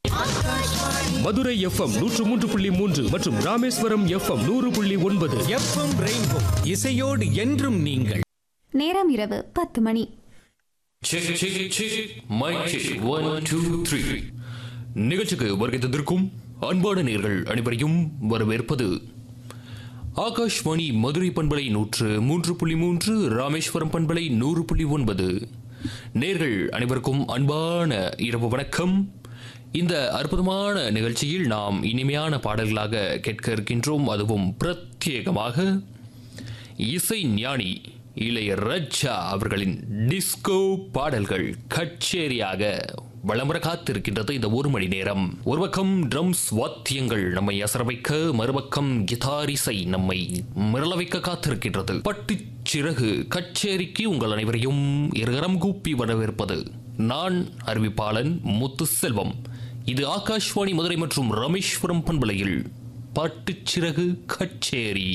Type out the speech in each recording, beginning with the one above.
Madurai FM நூற்று மூன்று புள்ளி மூன்று மற்றும் ராமேஸ்வரம் எஃப்எம் நூறு புள்ளி ஒன்பது எஃப்எம் ரெயின்போ இசையோடு என்றும் நீங்கள் நேரம் இரவு பத்து மணி Check, check, check. Mic check. One, two, three. நிகழ்ச்சிக்கு வருகை தந்திருக்கும் அன்பான நேர்கள் அனைவரையும் வரவேற்பது ஆகாஷ்வாணி மதுரை பண்பலை நூற்று மூன்று புள்ளி மூன்று ராமேஸ்வரம் பண்பலை நூறு புள்ளி ஒன்பது நேர்கள் அனைவருக்கும் அன்பான இரவு வணக்கம் இந்த அற்புதமான நிகழ்ச்சியில் நாம் இனிமையான பாடல்களாக கேட்க இருக்கின்றோம் அதுவும் பிரத்யேகமாக இசை ஞானி இளையராஜா அவர்களின் டிஸ்கோ பாடல்கள் கச்சேரியாக வளமுற காத்திருக்கின்றது இந்த ஒரு மணி நேரம் ஒரு பக்கம் ட்ரம்ஸ் வாத்தியங்கள் நம்மை அசர வைக்க மறுபக்கம் கிதார் இசை நம்மை மிரள வைக்க காத்திருக்கின்றது பட்டுச் சிறகு கச்சேரிக்கு உங்கள் அனைவரையும் இருகரம் கூப்பி வரவேற்பது நான் அறிவிப்பாளன் முத்து செல்வம் இது ஆகாஷ்வாணி மதுரை மற்றும் ரமேஸ்வரம் பண்பலையில் பட்டுச் சிறகு கச்சேரி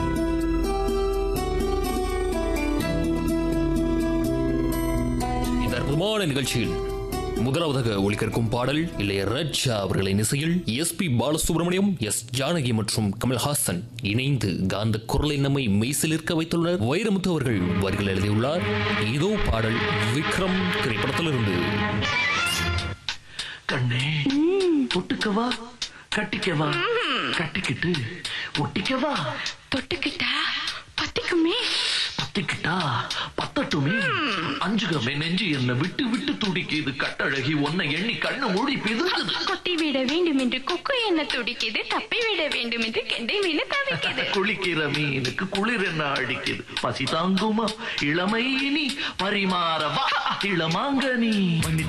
இந்த அற்புதமான நிகழ்ச்சியில் முதலாவதாக ஒலிக்கிருக்கும் பாடல் இளையராஜா அவர்களின் இசையில் S P Balasubrahmanyam S Janaki மற்றும் கமல்ஹாசன் இணைந்து காந்த குரலை நம்மை மெய்சிலிருக்க வைத்துள்ளனர் வைரமுத்து அவர்கள் வரிகள் எழுதியுள்ளார் இதோ பாடல் விக்ரம் திரைப்படத்திலிருந்து கண்ணே தொட்டுக்கவா கட்டிக்கவா கட்டிக்கிட்டு ஒட்டிக்கவா தொட்டுக்கிட்டா பத்திக்குமே பத்திக்கிட்டா பத்தட்டுமே அஞ்சுகமே நெஞ்சு என்ன விட்டு விட்டு துடிக்குது கட்டழகி உன்னை எண்ணி கண்ணு மூடி பிதுங்குது கொத்தி விட வேண்டும் என்று கொக்கு என்ன துடிக்குது தப்பி விட வேண்டும் என்று கெண்டை மீன் தவிக்குது குளிக்கிற மீனுக்கு குளிர் என்ன அடிக்குது பசி தாங்குமா இளமை இனி பரிமாறவா இளமாங்கனி மன்னி